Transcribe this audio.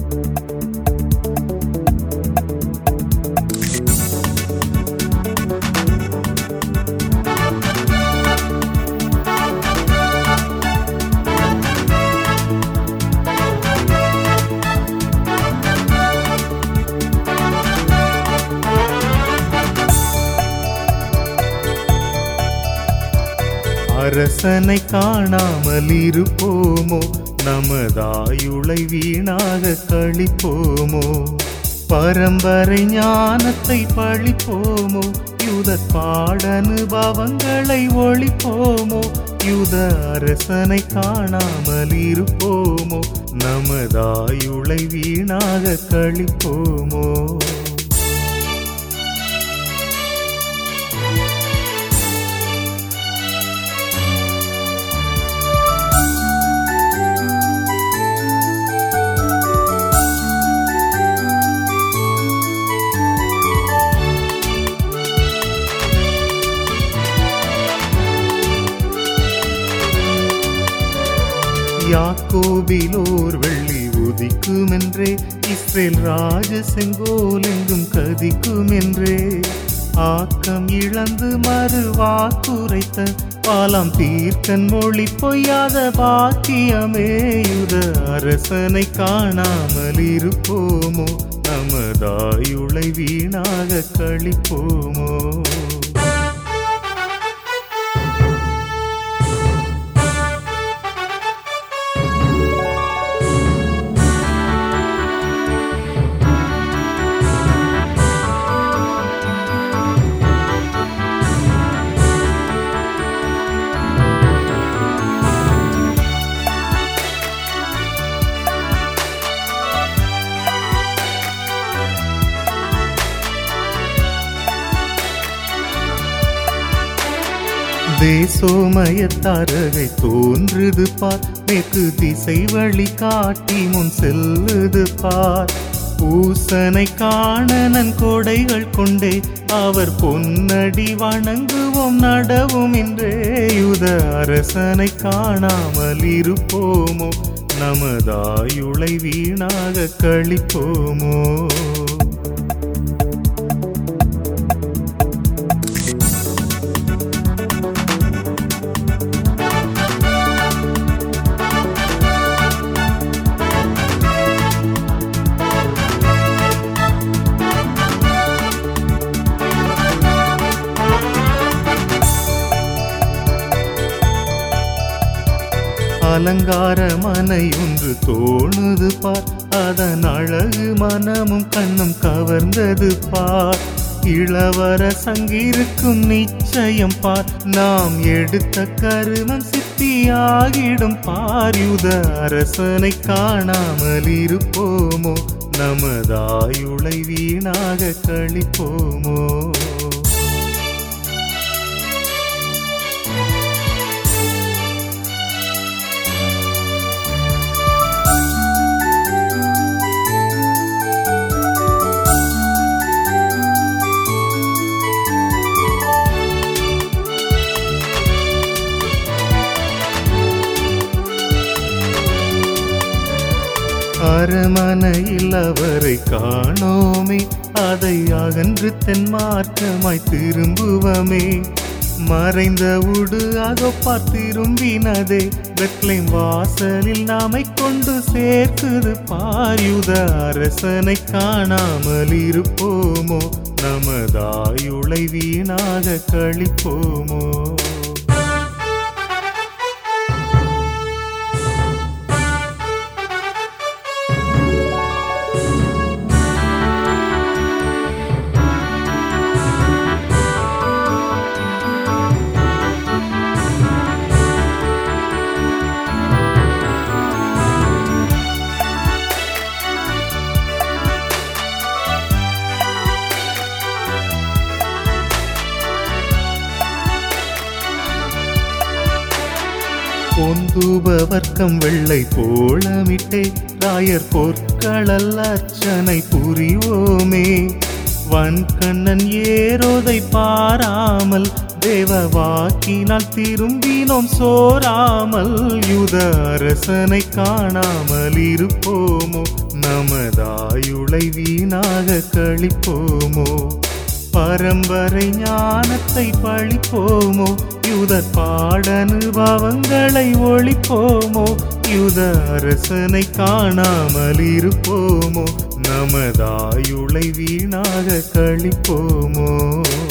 அரசனை காணாமல் இருப்போமோ நமதாயுளை வீணாக கழிப்போமோ பரம்பரை ஞானத்தை பழிப்போமோ யுத பாடனுபவங்களை ஒழிப்போமோ யுத அரசனை காணாமல் இருப்போமோ நமதாயுளை வீணாக கழிப்போமோ யாக்கோபிலோர் வெள்ளி உதிக்குமென்றே இஸ்ரேல் ராஜ செங்கோல் எங்கும் கதிக்குமென்றே ஆக்கம் இழந்து மறு வாக்குரைத்த பாலாம் தீர்க்கன் மொழி பொய்யாத பாக்கியமே யுத அரசனை காணாமல் இருப்போமோ நமதாயுளை வீணாக கழிப்போமோ தேசோமயத்தாரகை தோன்றுது பார் மேற்கு திசை வழி காட்டி முன் செல்லுது பார் பூசனை காணனன் கொடைகள் கொண்டே அவர் பொன்னடி வணங்குவோம் நடவும் என்றே யுத அரசனை காணாமல் இருப்போமோ நமதாயுளை வீணாக கழிப்போமோ அலங்கார மனை ஒன்று தோணுது பார் அதன் அழகு மனமும் கண்ணும் கவர்ந்தது பார் இளவர சங்கிருக்கும் நிச்சயம் பார் நாம் எடுத்த கருமம் சித்தியாகிடும் பார் யுத அரசனை காணாமல் இருப்போமோ நமதாயுளை வீணாக கழிப்போமோ அரமனையில் அவரை காணோமே அதை அகன்று தென் மாற்றமாய் திரும்புவமே மறைந்த உடு அகப்பார் திரும்பினதே வெட்லைம் வாசலில் நாமை கொண்டு சேர்க்குது பாயுத அரசனை காணாமல் இருப்போமோ நமதாயுளை வீணாக கழிப்போமோ பொந்துபவர்க்கம் வெள்ளை போளமிட்டே ராயர் பொற்களல் அர்ச்சனை புரிவோமே வன்கண்ணன் ஏரோதை பாராமல் தேவ வாக்கினால் திரும்பினோம் சோராமல் யுத அரசனை காணாமல் இருப்போமோ நம் நமதாயுளை வீணாக கழிப்போமோ பரம்பரை ஞானத்தை பழிப்போமோ யுத பாடனுபவங்களை ஒழிப்போமோ யுத அரசனை காணாமல் இருப்போமோ நமதாயுளை வீணாக கழிப்போமோ